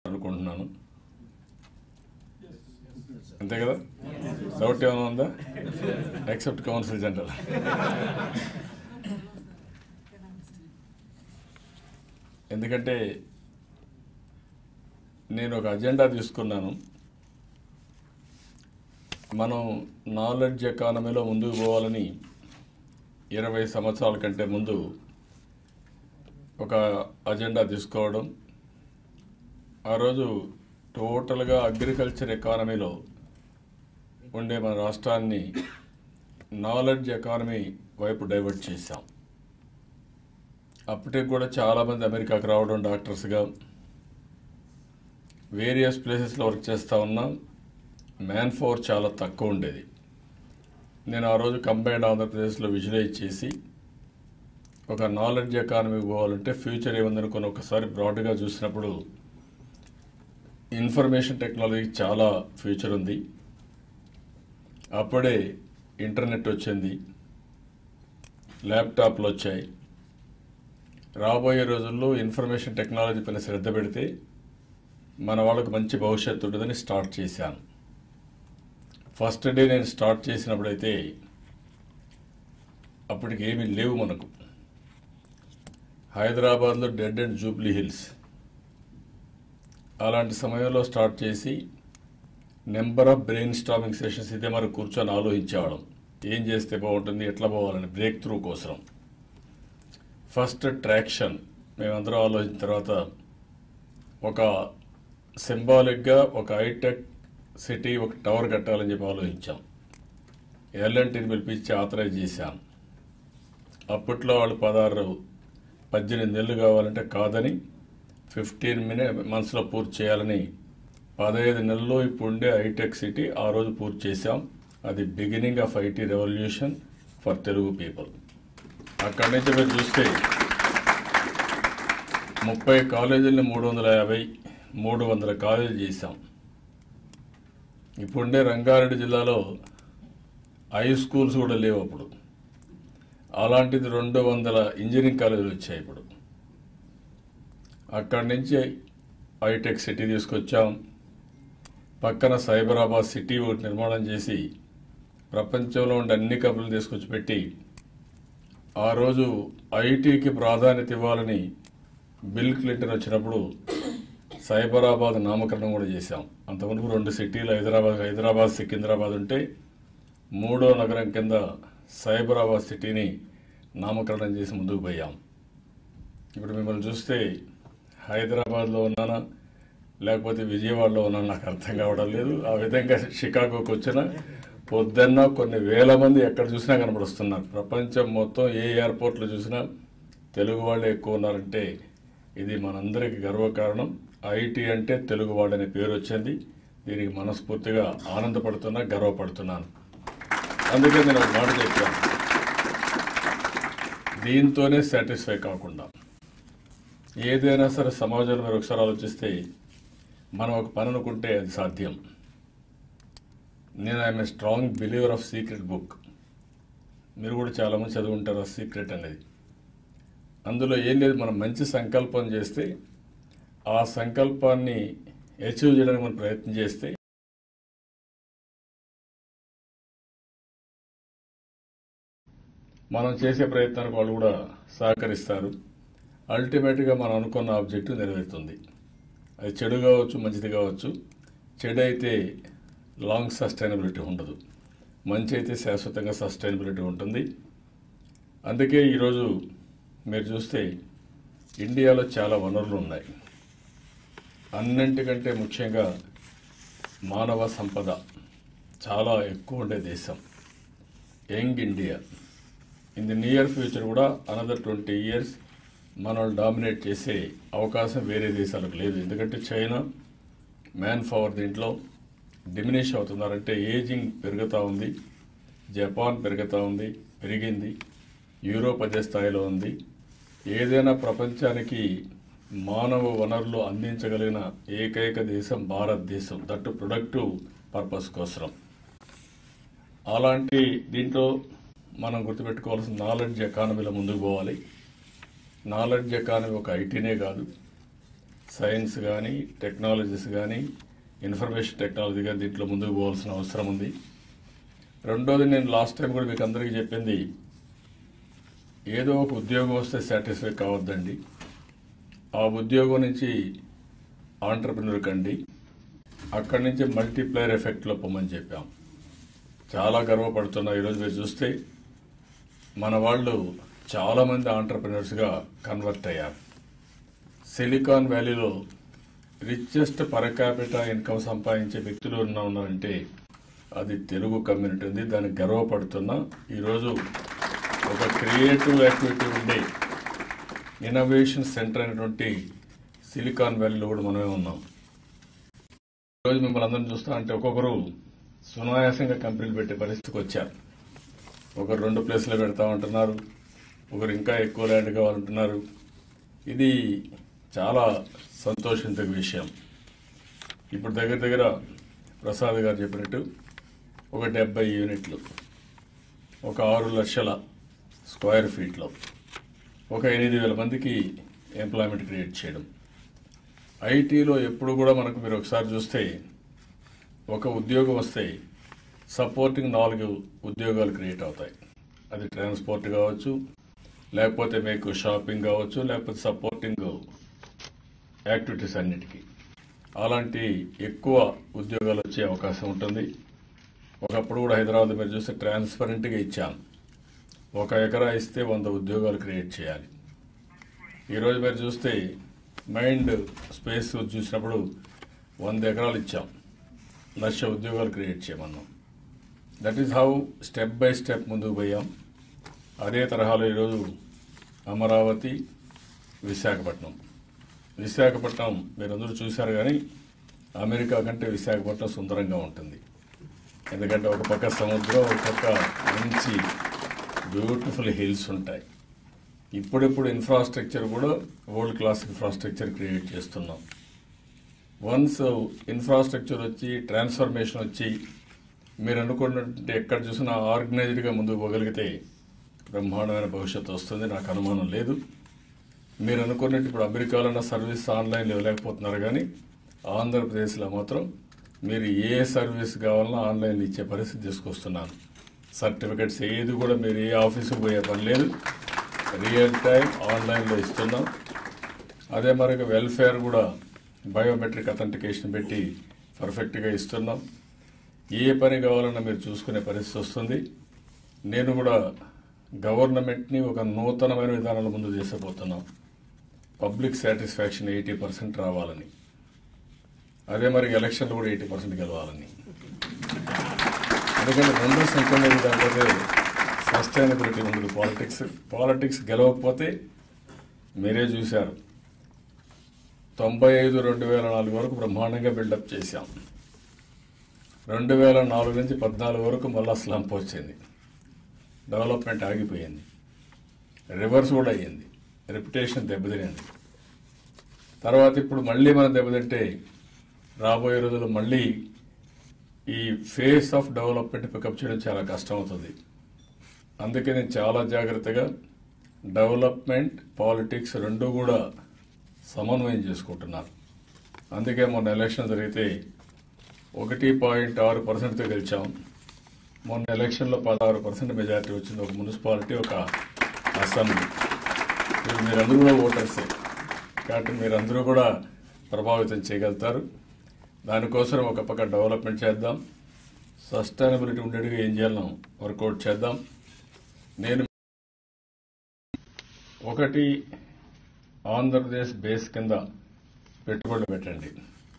అనుకుంటున్నాను అంతే కదా డౌట్ ఏమైనా ఉందా ఎక్సెప్ట్ కౌన్సిల్ జనరల్ ఎందుకంటే నేను ఒక అజెండా తీసుకున్నాను మనం నాలెడ్జ్ ఎకానమీలో ముందుకు పోవాలని ఇరవై సంవత్సరాల కంటే ముందు ఒక అజెండా తీసుకోవడం ఆ రోజు టోటల్గా అగ్రికల్చర్ ఎకానమీలో ఉండే మన రాష్ట్రాన్ని నాలెడ్జ్ ఎకానమీ వైపు డైవర్ట్ చేశాం అప్పటికి కూడా చాలామంది అమెరికాకు రావడం డాక్టర్స్గా వేరియస్ ప్లేసెస్లో వర్క్ చేస్తూ ఉన్నాం మ్యాన్ పవర్ చాలా తక్కువ ఉండేది నేను ఆ రోజు కంబైన్డ్ ఆంధ్రప్రదేశ్లో విజువలైజ్ చేసి ఒక నాలెడ్జ్ ఎకానమీకి పోవాలంటే ఫ్యూచర్ ఏముందనుకుని ఒకసారి బ్రాడ్గా చూసినప్పుడు ఇన్ఫర్మేషన్ టెక్నాలజీకి చాలా ఫ్యూచర్ ఉంది అప్పుడే ఇంటర్నెట్ వచ్చింది ల్యాప్టాప్లు వచ్చాయి రాబోయే రోజుల్లో ఇన్ఫర్మేషన్ టెక్నాలజీ పైన శ్రద్ధ పెడితే మన వాళ్ళకు మంచి భవిష్యత్తు ఉంటుందని స్టార్ట్ చేశాను ఫస్ట్ డే నేను స్టార్ట్ చేసినప్పుడైతే అప్పటికి ఏమీ లేవు మనకు హైదరాబాద్లో డెడ్ అండ్ జూబ్లీ హిల్స్ అలాంటి సమయంలో స్టార్ట్ చేసి number of brain storming sessions ఇదే మరి కూర్చొని ఆలోచించేవాళ్ళం ఏం చేస్తే బాగుంటుంది ఎట్లా పోవాలని బ్రేక్ త్రూ కోసం ఫస్ట్ ట్రాక్షన్ మేమందరం ఆలోచించిన తర్వాత ఒక సింబాలిక్గా ఒక హైటెక్ సిటీ ఒక టవర్ కట్టాలని చెప్పి ఆలోచించాం ఎల్ఎన్టీని పిలిపించి ఆథరైజ్ చేశాం అప్పట్లో వాళ్ళు పదహారు పద్దెనిమిది నెలలు కావాలంటే కాదని ఫిఫ్టీన్ మినిట్ మంత్స్లో పూర్తి చేయాలని పదహైదు నెలల్లో ఇప్పుడు ఉండే హైటెక్ సిటీ ఆ రోజు పూర్తి చేశాం అది beginning of IT revolution for Telugu people అక్కడి నుంచి మీరు చూస్తే ముప్పై కాలేజీలని మూడు వందల యాభై మూడు వందల కాలేజీలు చేశాం ఇప్పుడుండే రంగారెడ్డి జిల్లాలో హై స్కూల్స్ కూడా లేవు అప్పుడు అలాంటిది రెండు వందల ఇంజనీరింగ్ కాలేజీలు వచ్చాయి ఇప్పుడు అక్కడి నుంచి హైటెక్ సిటీ తీసుకొచ్చాం పక్కన సైబరాబాద్ సిటీ ఒకటి నిర్మాణం చేసి ప్రపంచంలో ఉండే అన్ని కంపెనీలు తీసుకొచ్చి పెట్టి ఆ రోజు ఐటీకి ప్రాధాన్యత ఇవ్వాలని బిల్ క్లింటన్ వచ్చినప్పుడు సైబరాబాద్ నామకరణం కూడా చేశాం అంతకుముందు రెండు సిటీలు హైదరాబాద్ హైదరాబాద్ సికింద్రాబాద్ ఉంటే మూడో నగరం కింద సైబరాబాద్ సిటీని నామకరణం చేసి ముందుకు పోయాం ఇప్పుడు మిమ్మల్ని చూస్తే హైదరాబాద్లో ఉన్నానా లేకపోతే విజయవాడలో ఉన్నాను నాకు అర్థం కావడం లేదు ఆ విధంగా షికాగోకి వచ్చిన పొద్దున్న కొన్ని వేల మంది ఎక్కడ చూసినా కనబడుస్తున్నారు ప్రపంచం మొత్తం ఏ ఎయిర్పోర్ట్లో చూసినా తెలుగు వాళ్ళే ఎక్కువ ఉన్నారంటే ఇది మనందరికీ గర్వకారణం ఐటీ అంటే తెలుగు వాళ్ళనే పేరు వచ్చింది దీనికి మనస్ఫూర్తిగా ఆనందపడుతున్నా గర్వపడుతున్నాను అందుకే నేను ఒక మాట చెప్పాను దీంతోనే సాటిస్ఫై కాకుండా ఏదైనా సరే సమాజంలో మీరు ఒకసారి ఆలోచిస్తే మనం ఒక పని అనుకుంటే అది సాధ్యం నేను I'm a strong believer of secret book మీరు కూడా చాలామంది చదువుంటారు ఆ సీక్రెట్ అనేది అందులో ఏం లేదు మనం మంచి సంకల్పం చేస్తే ఆ సంకల్పాన్ని అచీవ్ చేయడానికి మనం ప్రయత్నం చేస్తే మనం చేసే ప్రయత్నానికి వాళ్ళు కూడా సహకరిస్తారు అల్టిమేట్గా మనం అనుకున్న ఆబ్జెక్టివ్ నెరవేరుతుంది అది చెడు కావచ్చు మంచిది కావచ్చు చెడు అయితే లాంగ్ సస్టైనబిలిటీ ఉండదు మంచి అయితే శాశ్వతంగా సస్టైనబిలిటీ ఉంటుంది అందుకే ఈరోజు మీరు చూస్తే ఇండియాలో చాలా వనరులు ఉన్నాయి అన్నింటికంటే ముఖ్యంగా మానవ సంపద చాలా ఎక్కువ ఉండే దేశం young India in the near future కూడా అనదర్ ట్వంటీ ఇయర్స్ మనల్ని డామినేట్ చేసే అవకాశం వేరే దేశాలకు లేదు ఎందుకంటే చైనా మ్యాన్ పవర్ దీంట్లో డిమినిష్ అవుతున్నారంటే ఏజింగ్ పెరుగుతూ ఉంది జపాన్ పెరుగుతూ ఉంది పెరిగింది యూరోప్ అదే స్థాయిలో ఉంది ఏదైనా ప్రపంచానికి మానవ వనరులు అందించగలిగిన ఏకైక దేశం భారతదేశం దట్టు ప్రొడక్టివ్ పర్పస్ కోసం అలాంటి దీంట్లో మనం గుర్తుపెట్టుకోవాల్సిన నాలెడ్జ్ ఎకానమీలో ముందుకు పోవాలి నాలెడ్జ్ ఎకానమీ ఒక ఐటీనే కాదు సైన్స్ కానీ టెక్నాలజీస్ కానీ ఇన్ఫర్మేషన్ టెక్నాలజీ కానీ దీంట్లో ముందుకు పోవాల్సిన అవసరం ఉంది రెండోది నేను లాస్ట్ టైం కూడా మీకు అందరికీ చెప్పింది ఏదో ఒక ఉద్యోగం వస్తే సాటిస్ఫై కావద్దండి ఆ ఉద్యోగం నుంచి ఆంటర్ప్రినర్ కండి అక్కడి నుంచి మల్టీప్లైర్ ఎఫెక్ట్లో పొమ్మని చెప్పాం చాలా గర్వపడుతున్నా ఈరోజు మీరు చూస్తే మన వాళ్ళు చాలామంది ఆంటర్ప్రినర్స్గా కన్వర్ట్ అయ్యారు సిలికాన్ వ్యాలీలో రిచెస్ట్ పర్ క్యాపిటల్ ఇన్కమ్ సంపాదించే వ్యక్తులు ఉన్న ఉన్నారంటే అది తెలుగు కమ్యూనిటీ ఉంది దానికి గర్వపడుతున్నా ఈరోజు ఒక క్రియేటివ్ యాక్టివిటీ ఉండే ఇన్నోవేషన్ సెంటర్ అయినటువంటి సిలికాన్ వ్యాలీలో కూడా మనమే ఉన్నాం ఈరోజు మిమ్మల్ని అందరిని చూస్తా అంటే ఒక్కొక్కరు సునాయాసంగా కంపెనీలు పెట్టే పరిస్థితికి వచ్చారు ఒకరు రెండు ప్లేస్లో పెడతా ఉంటున్నారు ఒకరు ఇంకా ఎక్కువ ల్యాండ్ కావాలంటున్నారు ఇది చాలా సంతోషించదగ్గ విషయం ఇప్పుడు దగ్గర దగ్గర ప్రసాద్ గారు చెప్పినట్టు ఒక డెబ్బై యూనిట్లు ఒక ఆరు లక్షల స్క్వేర్ ఫీట్లో ఒక ఎనిమిది వేల మందికి ఎంప్లాయ్మెంట్ క్రియేట్ చేయడం ఐటీలో ఎప్పుడు కూడా మనకు మీరు ఒకసారి చూస్తే ఒక ఉద్యోగం వస్తే సపోర్టింగ్ నాలుగు ఉద్యోగాలు క్రియేట్ అవుతాయి అది ట్రాన్స్పోర్ట్ కావచ్చు లేకపోతే మీకు షాపింగ్ కావచ్చు లేకపోతే సపోర్టింగ్ యాక్టివిటీస్ అన్నిటికీ అలాంటి ఎక్కువ ఉద్యోగాలు వచ్చే అవకాశం ఉంటుంది ఒకప్పుడు కూడా హైదరాబాద్ మీరు చూస్తే ట్రాన్స్పరెంట్గా ఇచ్చాం ఒక ఎకరా ఇస్తే వంద ఉద్యోగాలు క్రియేట్ చేయాలి ఈరోజు మీరు చూస్తే మైండ్ స్పేస్ చూసినప్పుడు వంద ఎకరాలు ఇచ్చాం లక్ష ఉద్యోగాలు క్రియేట్ చేయమన్నాం that is how step by step ముందుకు పోయాం అదే తరహాలో ఈరోజు అమరావతి విశాఖపట్నం విశాఖపట్నం మీరందరూ చూశారు కానీ అమెరికా కంటే విశాఖపట్నం సుందరంగా ఉంటుంది ఎందుకంటే ఒక పక్క సముద్రం ఒక పక్క మంచి బ్యూటిఫుల్ హిల్స్ ఉంటాయి ఇప్పుడిప్పుడు ఇన్ఫ్రాస్ట్రక్చర్ కూడా వరల్డ్ క్లాస్ ఇన్ఫ్రాస్ట్రక్చర్ క్రియేట్ చేస్తున్నాం వన్స్ ఇన్ఫ్రాస్ట్రక్చర్ వచ్చి ట్రాన్స్ఫర్మేషన్ వచ్చి మీరు అనుకున్నట్టు ఎక్కడ చూసినా ఆర్గనైజ్డ్గా ముందుకు పోగలిగితే బ్రహ్మాండమైన భవిష్యత్తు వస్తుంది నాకు అనుమానం లేదు మీరు అనుకున్నట్టు ఇప్పుడు అమెరికాలో ఉన్న సర్వీస్ ఆన్లైన్లో ఇవ్వలేకపోతున్నారు కానీ ఆంధ్రప్రదేశ్లో మాత్రం మీరు ఏ సర్వీస్ కావాలన్నా ఆన్లైన్లో ఇచ్చే పరిస్థితి తీసుకొస్తున్నాను సర్టిఫికెట్స్ ఏది కూడా మీరు ఏ ఆఫీసుకు పోయే పని లేదు రియల్ టైం ఆన్లైన్లో ఇస్తున్నాం అదే మరొక వెల్ఫేర్ కూడా బయోమెట్రిక్ అథెంటికేషన్ పెట్టి పర్ఫెక్ట్గా ఇస్తున్నాం ఏ పని కావాలన్నా మీరు చూసుకునే పరిస్థితి వస్తుంది నేను కూడా గవర్నమెంట్ని ఒక నూతనమైన విధానాల ముందు తీసుకుపోతున్నాం పబ్లిక్ సాటిస్ఫాక్షన్ ఎయిటీ పర్సెంట్ రావాలని అదే మరి ఎలక్షన్లు కూడా ఎయిటీ పర్సెంట్ గెలవాలని ఎందుకంటే రెండో సంఖ్య మీద దాంట్లో సస్టైనబిలిటీ ఉండదు పాలిటిక్స్ పాలిటిక్స్ గెలవకపోతే మీరే చూశారు తొంభై ఐదు రెండు వేల నాలుగు వరకు బ్రహ్మాండంగా బిల్డప్ చేశాం రెండు వేల నాలుగు నుంచి పద్నాలుగు వరకు మళ్ళా స్లంప్ వచ్చింది డెవలప్మెంట్ ఆగిపోయింది రివర్స్ కూడా అయ్యింది రెప్యుటేషన్ దెబ్బతినింది తర్వాత ఇప్పుడు మళ్ళీ మనం దెబ్బతింటే రాబోయే రోజుల్లో మళ్ళీ ఈ ఫేస్ ఆఫ్ డెవలప్మెంట్ పికప్ చేయడం చాలా కష్టం అవుతుంది అందుకే నేను చాలా జాగ్రత్తగా డెవలప్మెంట్ పాలిటిక్స్ రెండు కూడా సమన్వయం చేసుకుంటున్నారు అందుకే మొన్న ఎలక్షన్ జరిగితే ఒకటి పాయింట్ ఆరు పర్సెంట్తో గెలిచాం మొన్న ఎలక్షన్లో పదహారు పర్సెంట్ మెజారిటీ వచ్చింది ఒక మున్సిపాలిటీ ఒక అసెంబ్లీ ఇప్పుడు మీరందరూ కూడా ఓటర్సే కాబట్టి మీరందరూ కూడా ప్రభావితం చేయగలుగుతారు దానికోసం ఒక పక్క డెవలప్మెంట్ చేద్దాం సస్టైనబిలిటీ ఉండేట్టుగా ఏం చేయాలో వర్కౌట్ చేద్దాం నేను ఒకటి ఆంధ్రప్రదేశ్ బేస్ కింద పెట్టుబడులు పెట్టండి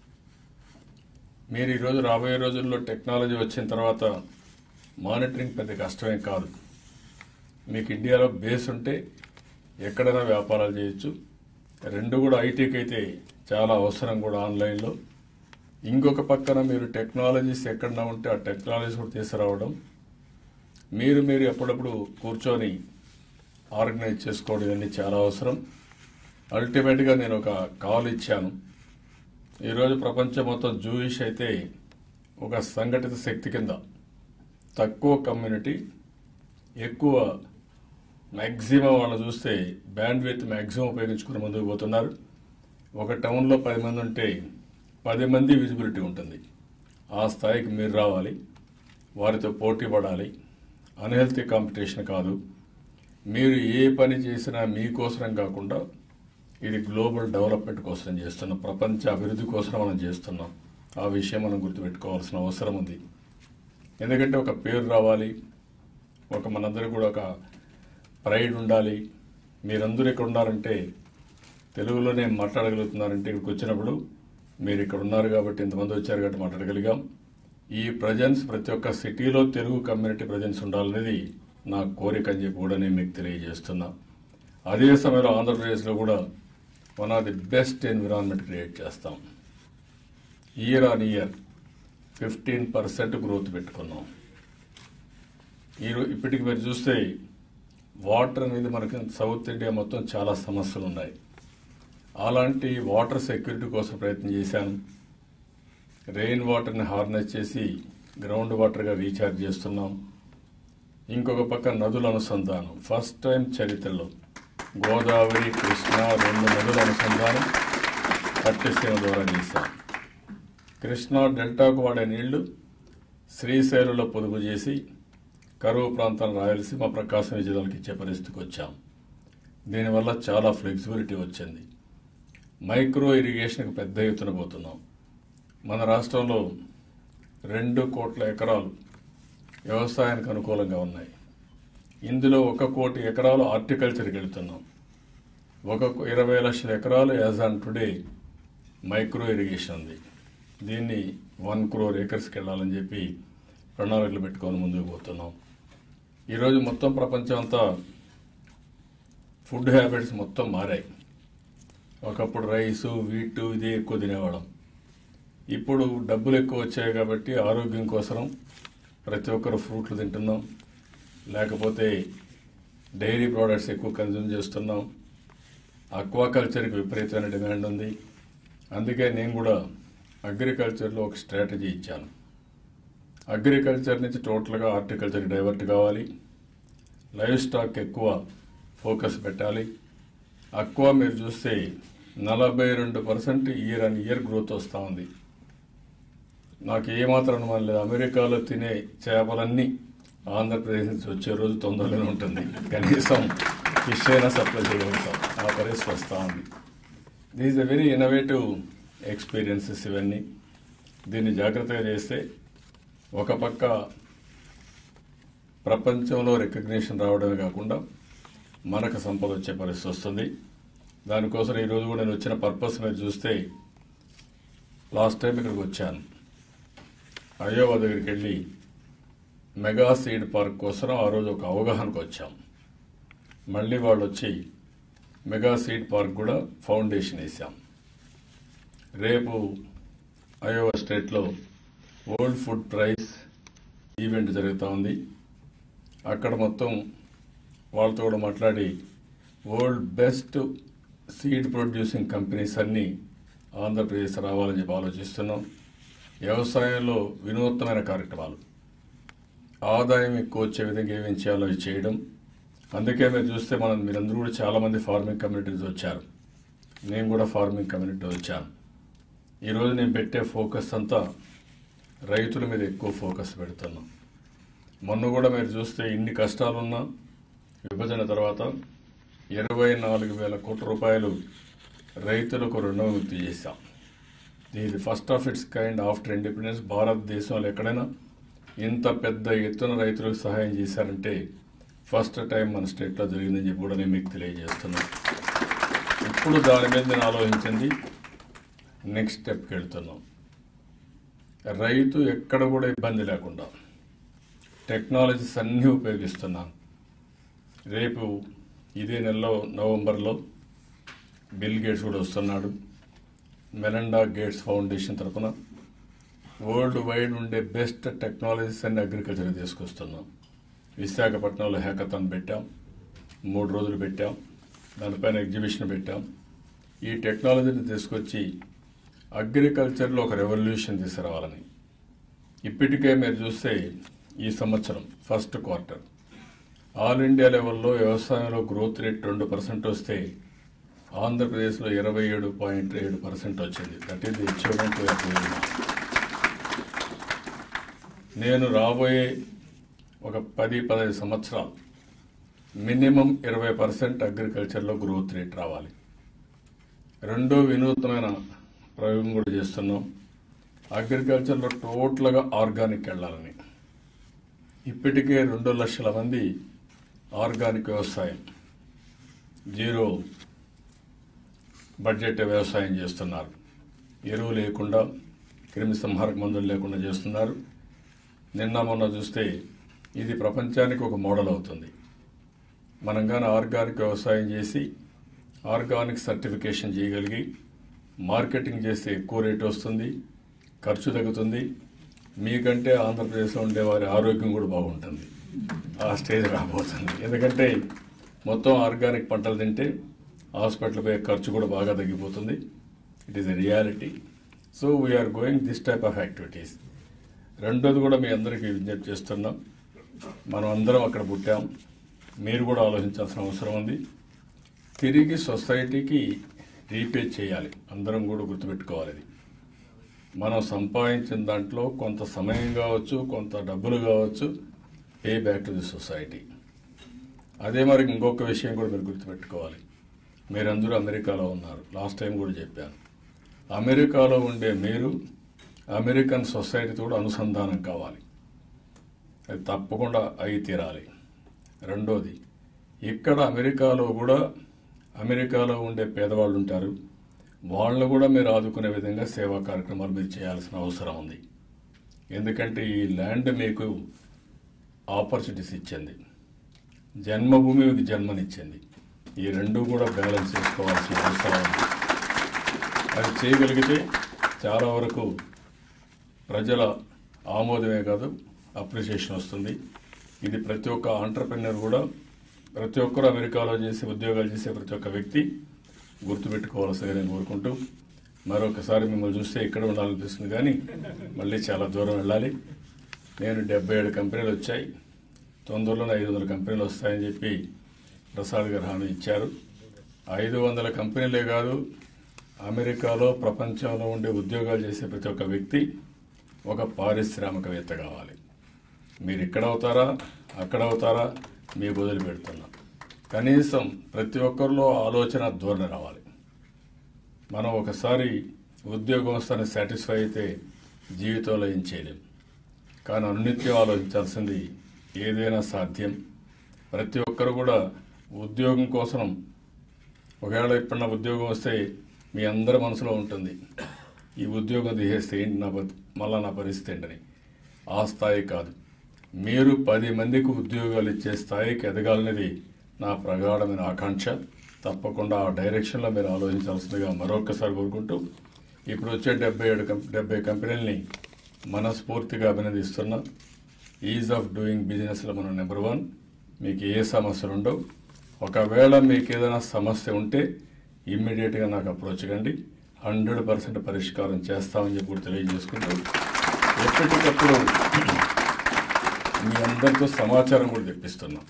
మీరు ఈరోజు రాబోయే రోజుల్లో టెక్నాలజీ వచ్చిన తర్వాత మానిటరింగ్ పెద్ద కష్టమేం కాదు మీకు ఇండియాలో బేస్ ఉంటే ఎక్కడైనా వ్యాపారాలు చేయొచ్చు రెండు కూడా ఐటీకి అయితే చాలా అవసరం కూడా ఆన్లైన్లో ఇంకొక పక్కన మీరు టెక్నాలజీస్ ఎక్కడన్నా ఉంటే ఆ టెక్నాలజీస్ కూడా తీసుకురావడం మీరు మీరు ఎప్పుడప్పుడు కూర్చొని ఆర్గనైజ్ చేసుకోవడం ఇవన్నీ చాలా అవసరం అల్టిమేట్గా నేను ఒక కాల్ ఇచ్చాను ఈరోజు ప్రపంచం మొత్తం జూయిష్ అయితే ఒక సంఘటిత శక్తి కింద తక్కువ కమ్యూనిటీ ఎక్కువ మ్యాక్సిమం వాళ్ళు చూస్తే బ్యాండ్ విత్ మ్యాక్సిమం ఉపయోగించుకుని ముందుకు పోతున్నారు ఒక టౌన్లో పది మంది ఉంటే పది మంది విజిబిలిటీ ఉంటుంది ఆ స్థాయికి మీరు రావాలి వారితో పోటీ పడాలి అన్హెల్తీ కాంపిటీషన్ కాదు మీరు ఏ పని చేసినా మీకోసరం కాకుండా ఇది గ్లోబల్ డెవలప్మెంట్ కోసం చేస్తున్నాం ప్రపంచ అభివృద్ధి కోసం మనం చేస్తున్నాం ఆ విషయం మనం గుర్తుపెట్టుకోవాల్సిన అవసరం ఉంది ఎందుకంటే ఒక పేరు రావాలి ఒక మనందరూ కూడా ఒక ప్రైడ్ ఉండాలి మీరందరూ ఇక్కడ ఉన్నారంటే తెలుగులోనే మాట్లాడగలుగుతున్నారంటే ఇక్కడికి వచ్చినప్పుడు మీరు ఇక్కడ ఉన్నారు కాబట్టి ఇంతమంది వచ్చారు కాబట్టి మాట్లాడగలిగాం ఈ ప్రజెన్స్ ప్రతి ఒక్క సిటీలో తెలుగు కమ్యూనిటీ ప్రజెన్స్ ఉండాలనేది నా కోరిక అని చెప్పి కూడా నేను మీకు తెలియజేస్తున్నా అదే సమయంలో ఆంధ్రప్రదేశ్లో కూడా one of the best environment create చేస్తాం year on year fifteen percent growth పెట్టుకున్నాం ఈరోజు ఇప్పటికి మీరు చూస్తే వాటర్ అనేది మనకి సౌత్ ఇండియా మొత్తం చాలా సమస్యలు ఉన్నాయి అలాంటి వాటర్ సెక్యూరిటీ కోసం ప్రయత్నం చేశాను రెయిన్ వాటర్ని హార్నెస్ చేసి గ్రౌండ్ వాటర్గా రీఛార్జ్ చేస్తున్నాం ఇంకొక పక్క నదుల అనుసంధానం ఫస్ట్ టైం చరిత్రలో గోదావరి కృష్ణ రెండు నదుల అనుసంధానం పట్టిసీమ ద్వారా చేశాం కృష్ణా డెల్టాకు వాడే నీళ్లు శ్రీశైలంలో పొదుపు చేసి కరువు ప్రాంతాల రాయలసీమ ప్రకాశం జిల్లాలకు ఇచ్చే పరిస్థితికి వచ్చాం దీనివల్ల చాలా ఫ్లెక్సిబిలిటీ వచ్చింది మైక్రో ఇరిగేషన్కి పెద్ద ఎత్తున పోతున్నాం మన రాష్ట్రంలో రెండు కోట్ల ఎకరాలు వ్యవసాయానికి అనుకూలంగా ఉన్నాయి ఇందులో ఒక కోటి ఎకరాలు హార్టికల్చర్కి వెళ్తున్నాం ఒక ఇరవై లక్షల ఎకరాలు as on today micro irrigation ఉంది దీన్ని వన్ క్రోర్ ఏకర్స్కి వెళ్ళాలని చెప్పి ప్రణాళికలు పెట్టుకొని ముందుకు పోతున్నాం ఈరోజు మొత్తం ప్రపంచం అంతా ఫుడ్ హ్యాబిట్స్ మొత్తం మారాయి ఒకప్పుడు రైసు వీటు ఇదే ఎక్కువ తినేవాళ్ళం ఇప్పుడు డబ్బులు ఎక్కువ వచ్చాయి కాబట్టి ఆరోగ్యం కోసం ప్రతి ఒక్కరు ఫ్రూట్లు తింటున్నాం లేకపోతే డైరీ ప్రోడక్ట్స్ ఎక్కువ కన్జ్యూమ్ చేస్తున్నాం అక్వాకల్చర్కి విపరీతమైన డిమాండ్ ఉంది అందుకే నేను కూడా అగ్రికల్చర్లో ఒక స్ట్రాటజీ ఇచ్చాను అగ్రికల్చర్ నుంచి టోటల్గా హార్టికల్చర్కి డైవర్ట్ కావాలి లైవ్ స్టాక్ ఎక్కువ ఫోకస్ పెట్టాలి అక్వా మీరు చూస్తే నలభై రెండు percent year and year growth వస్తూ ఉంది నాకు ఏమాత్రం అనుమానం లేదు అమెరికాలో తినే చేపలన్నీ ఆంధ్రప్రదేశ్ నుంచి వచ్చే రోజు తొందరలోనే ఉంటుంది కనీసం ఫిష్ అయినా సప్లై చేయగలుగుతాం ఆ పరిస్థితి వస్తూ ఉంది these a very innovative experiences ఇవన్నీ దీన్ని జాగ్రత్తగా చేస్తే ఒక పక్క ప్రపంచంలో రికగ్నిషన్ రావడమే కాకుండా మనకు సంపద వచ్చే పరిస్థితి వస్తుంది దానికోసం ఈరోజు కూడా నేను వచ్చిన పర్పస్ మీరు చూస్తే లాస్ట్ టైం ఇక్కడికి వచ్చాను అయోవా దగ్గరికి వెళ్ళి మెగా సీడ్ పార్క్ కోసం ఆ రోజు ఒక అవగాహనకు వచ్చాం మళ్ళీ వాళ్ళు వచ్చి మెగా సీడ్ పార్క్ కూడా ఫౌండేషన్ వేసాం రేపు అయోవా స్టేట్లో వరల్డ్ ఫుడ్ ప్రైస్ ఈవెంట్ జరుగుతూ ఉంది అక్కడ మొత్తం వాళ్ళతో కూడా మాట్లాడి world best seed producing companies అన్నీ ఆంధ్రప్రదేశ్ రావాలని చెప్పి ఆలోచిస్తున్నాం వ్యవసాయంలో వినూత్నమైన కార్యక్రమాలు ఆదాయం ఎక్కువ వచ్చే విధంగా ఏమేం చేయాలో అవి చేయడం అందుకే మీరు చూస్తే మనం మీరందరూ కూడా చాలామంది ఫార్మింగ్ కమ్యూనిటీస్ వచ్చారు నేను కూడా ఫార్మింగ్ కమ్యూనిటీ వచ్చాను ఈరోజు నేను పెట్టే ఫోకస్ అంతా రైతుల మీద ఎక్కువ ఫోకస్ పెడుతున్నాం మొన్న కూడా మీరు చూస్తే ఇన్ని కష్టాలున్నా విభజన తర్వాత ఇరవై నాలుగు వేల కోట్ల రూపాయలు రైతులకు రుణవిముక్తి చేశాం ఇది first of its kind after independence భారతదేశంలో ఎక్కడైనా ఇంత పెద్ద ఎత్తున రైతులకు సహాయం చేశారంటే ఫస్ట్ టైం మన స్టేట్లో జరిగిందని చెప్పి కూడా నేను మీకు తెలియజేస్తున్నాను ఇప్పుడు దాని మీద నేను ఆలోచించింది నెక్స్ట్ స్టెప్కి వెళ్తున్నాం రైతు ఎక్కడ కూడా ఇబ్బంది లేకుండా టెక్నాలజీస్ అన్నీ ఉపయోగిస్తున్నాను రేపు ఇదే నెలలో నవంబర్లో బిల్ గేట్స్ కూడా వస్తున్నాడు మెలండా గేట్స్ ఫౌండేషన్ తరఫున వరల్డ్ వైడ్ ఉండే బెస్ట్ టెక్నాలజీస్ అన్ని అగ్రికల్చర్ తీసుకొస్తున్నాం విశాఖపట్నంలో హ్యాకథాన్ పెట్టాం మూడు రోజులు పెట్టాం దానిపైన ఎగ్జిబిషన్ పెట్టాం ఈ టెక్నాలజీని తీసుకొచ్చి అగ్రికల్చర్లో ఒక రెవల్యూషన్ తీసుకురావాలని ఇప్పటికే మీరు చూస్తే ఈ సంవత్సరం ఫస్ట్ క్వార్టర్ ఆల్ ఇండియా లెవెల్లో వ్యవసాయంలో గ్రోత్ రేట్ రెండు పర్సెంట్ వస్తే ఆంధ్రప్రదేశ్లో ఇరవై ఏడు పాయింట్ ఏడు పర్సెంట్ వచ్చింది దట్ ఈస్ ది అచీవ్మెంట్ నేను రాబోయే ఒక పది పదహైదు సంవత్సరాలు మినిమం ఇరవై పర్సెంట్ అగ్రికల్చర్లో గ్రోత్ రేట్ రావాలి రెండో వినూత్నమైన ప్రయోగం కూడా చేస్తున్నాం అగ్రికల్చర్లో టోటల్గా ఆర్గానిక్ వెళ్ళాలని ఇప్పటికే రెండు లక్షల మంది ఆర్గానిక్ వ్యవసాయం జీరో బడ్జెట్ వ్యవసాయం చేస్తున్నారు ఎరువు లేకుండా క్రిమి సంహారక మందులు లేకుండా చేస్తున్నారు నిన్న మొన్న చూస్తే ఇది ప్రపంచానికి ఒక మోడల్ అవుతుంది మనం కానీ ఆర్గానిక్ వ్యవసాయం చేసి ఆర్గానిక్ సర్టిఫికేషన్ చేయగలిగి మార్కెటింగ్ చేస్తే ఎక్కువ రేటు వస్తుంది ఖర్చు తగ్గుతుంది మీకంటే ఆంధ్రప్రదేశ్లో ఉండే వారి ఆరోగ్యం కూడా బాగుంటుంది ఆ స్టేజ్ రాబోతుంది ఎందుకంటే మొత్తం ఆర్గానిక్ పంటలు తింటే హాస్పిటల్ పోయే ఖర్చు కూడా బాగా తగ్గిపోతుంది it is a reality so we are going this type of activities రెండోది కూడా మీ అందరికీ విజ్ఞప్తి చేస్తున్నాం మనం అందరం అక్కడ పుట్టాం మీరు కూడా ఆలోచించాల్సిన అవసరం ఉంది తిరిగి సొసైటీకి రీపే చేయాలి అందరం కూడా గుర్తుపెట్టుకోవాలి ఇది మనం సంపాదించిన దాంట్లో కొంత సమయం కావచ్చు కొంత డబ్బులు కావచ్చు pay back to the society అదే మరి ఇంకొక విషయం కూడా మీరు గుర్తుపెట్టుకోవాలి మీరందరూ అమెరికాలో ఉన్నారు లాస్ట్ టైం కూడా చెప్పాను అమెరికాలో ఉండే మీరు అమెరికన్ సొసైటీతో కూడా అనుసంధానం కావాలి అది తప్పకుండా అయి తీరాలి రెండోది ఇక్కడ అమెరికాలో కూడా అమెరికాలో ఉండే పేదవాళ్ళు ఉంటారు వాళ్ళను కూడా మీరు ఆదుకునే విధంగా సేవా కార్యక్రమాలు మీరు చేయాల్సిన అవసరం ఉంది ఎందుకంటే ఈ ల్యాండ్ మీకు ఆపర్చునిటీస్ ఇచ్చింది జన్మభూమి మీకు జన్మనిచ్చింది ఈ రెండు కూడా బ్యాలెన్స్ చేసుకోవాల్సిన అవసరం ఉంది అది చేయగలిగితే చాలా వరకు ప్రజల ఆమోదమే కాదు అప్రిసియేషన్ వస్తుంది ఇది ప్రతి ఒక్క ఆంటర్ప్రెన్యూర్ కూడా ప్రతి ఒక్కరు అమెరికాలో చేసే ఉద్యోగాలు చేసే ప్రతి ఒక్క వ్యక్తి గుర్తుపెట్టుకోవాల్సిందిగా నేను కోరుకుంటూ మరొకసారి మిమ్మల్ని చూస్తే ఇక్కడ ఉండాలనిపిస్తుంది కానీ మళ్ళీ చాలా దూరం వెళ్ళాలి నేను డెబ్బై ఏడు కంపెనీలు వచ్చాయి తొందరలోనే ఐదు వందల కంపెనీలు వస్తాయని చెప్పి ప్రసాద్ గారు హామీ ఇచ్చారు ఐదు వందల కంపెనీలే కాదు అమెరికాలో ప్రపంచంలో ఉండే ఉద్యోగాలు చేసే ప్రతి ఒక్క వ్యక్తి ఒక పారిశ్రామికవేత్త కావాలి మీరు ఇక్కడ అవుతారా అక్కడ అవుతారా మీకు వదిలిపెడుతున్నా కనీసం ప్రతి ఒక్కరిలో ఆలోచన ధోరణి రావాలి మనం ఒకసారి ఉద్యోగం వస్తానే సాటిస్ఫై అయితే జీవితంలో ఏం చేయలేం కానీ అనునిత్యం ఆలోచించాల్సింది ఏదైనా సాధ్యం ప్రతి ఒక్కరు కూడా ఉద్యోగం కోసం ఒకవేళ ఇప్పుడు నా ఉద్యోగం వస్తే మీ అందరి మనసులో ఉంటుంది ఈ ఉద్యోగం తీసేస్తే ఏంటి నా బతు మళ్ళా నా పరిస్థితి ఏంటని ఆ స్థాయి కాదు మీరు పది మందికి ఉద్యోగాలు ఇచ్చే స్థాయికి ఎదగాలనేది నా ప్రగాఢమైన ఆకాంక్ష తప్పకుండా ఆ డైరెక్షన్లో మీరు ఆలోచించాల్సిందిగా మరొకసారి కోరుకుంటూ ఇప్పుడు వచ్చే డెబ్బై ఏడు కం డెబ్బై కంపెనీలని మనస్ఫూర్తిగా అభినందిస్తున్నా ఈజ్ ఆఫ్ డూయింగ్ బిజినెస్లో మనం నెంబర్ వన్ మీకు ఏ సమస్యలు ఉండవు ఒకవేళ మీకు ఏదైనా సమస్య ఉంటే ఇమ్మీడియట్గా నాకు అప్రోచ్ కండి హండ్రెడ్ పర్సెంట్ పరిష్కారం చేస్తామని చెప్పి కూడా తెలియజేసుకుంటూ ఎప్పటికప్పుడు మీ అందరితో సమాచారం కూడా తెప్పిస్తున్నాం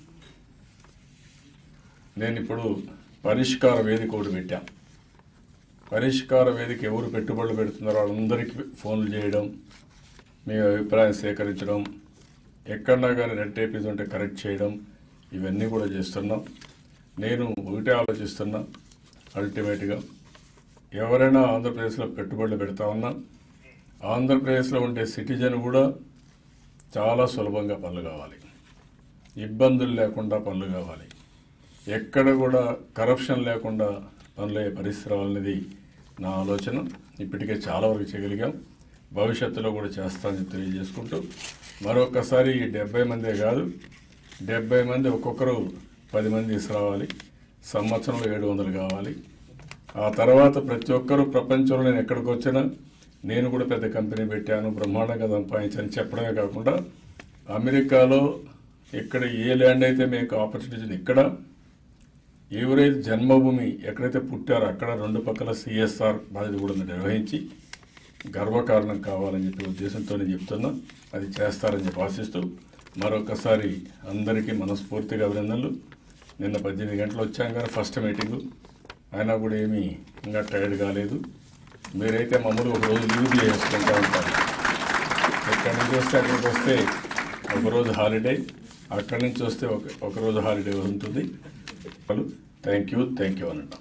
నేను ఇప్పుడు పరిష్కార వేదిక ఒకటి పెట్టాం పరిష్కార వేదిక ఎవరు పెట్టుబడులు పెడుతున్నారో వాళ్ళందరికీ ఫోన్లు చేయడం మీ అభిప్రాయం సేకరించడం ఎక్కడన్నా కానీ రెడ్ టేపీస్ ఉంటే కరెక్ట్ చేయడం ఇవన్నీ కూడా చేస్తున్నాం నేను ఒకటే ఆలోచిస్తున్నా అల్టిమేట్గా ఎవరైనా ఆంధ్రప్రదేశ్లో పెట్టుబడులు పెడతా ఉన్నా ఆంధ్రప్రదేశ్లో ఉండే సిటిజన్ కూడా చాలా సులభంగా పనులు కావాలి ఇబ్బందులు లేకుండా పనులు కావాలి ఎక్కడ కూడా కరప్షన్ లేకుండా పనులు అయ్యే పరిస్థితి రావాలనేది నా ఆలోచన ఇప్పటికే చాలా వరకు చేయగలిగాం భవిష్యత్తులో కూడా చేస్తానని తెలియజేసుకుంటూ మరొకసారి ఈ డెబ్బై మందే కాదు డెబ్బై మంది ఒక్కొక్కరు పది మంది తీసుకురావాలి సంవత్సరంలో ఏడు వందలు కావాలి ఆ తర్వాత ప్రతి ఒక్కరూ ప్రపంచంలో నేను ఎక్కడికి వచ్చినా నేను కూడా పెద్ద కంపెనీ పెట్టాను బ్రహ్మాండంగా సంపాదించాను చెప్పడమే కాకుండా అమెరికాలో ఇక్కడ ఏ ల్యాండ్ అయితే మీకు ఆపర్చునిటీ ఇక్కడ ఎవరైతే జన్మభూమి ఎక్కడైతే పుట్టారో అక్కడ రెండు పక్కల సిఎస్ఆర్ బాధ్యత కూడా నిర్వహించి గర్వకారణం కావాలని చెప్పి ఉద్దేశంతో నేను చెప్తున్నా అది చేస్తారని చెప్పి ఆశిస్తూ మరొకసారి అందరికీ మనస్ఫూర్తిగా అభినందనలు నిన్న పద్దెనిమిది గంటలు వచ్చాం కానీ ఫస్ట్ మీటింగు అయినా కూడా ఏమీ ఇంకా టైర్డ్ కాలేదు మీరైతే మమ్మల్ని ఒక రోజు లీవ్ చేసుకుంటూ ఉంటారు ఎక్కడి నుంచి వస్తే అక్కడికి వస్తే ఒకరోజు హాలిడే అక్కడి నుంచి వస్తే ఒక ఒకరోజు హాలిడే ఉంటుంది థ్యాంక్ యూ థ్యాంక్ యూ అనండి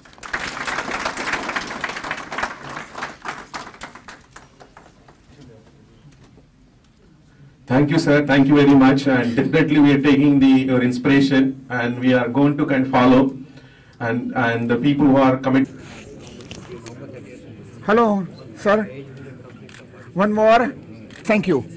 Thank you, sir. Thank you very much. And definitely we are taking the, your inspiration and we are going to kind of follow. And, and the people who are coming. Hello, sir. One more. Thank you.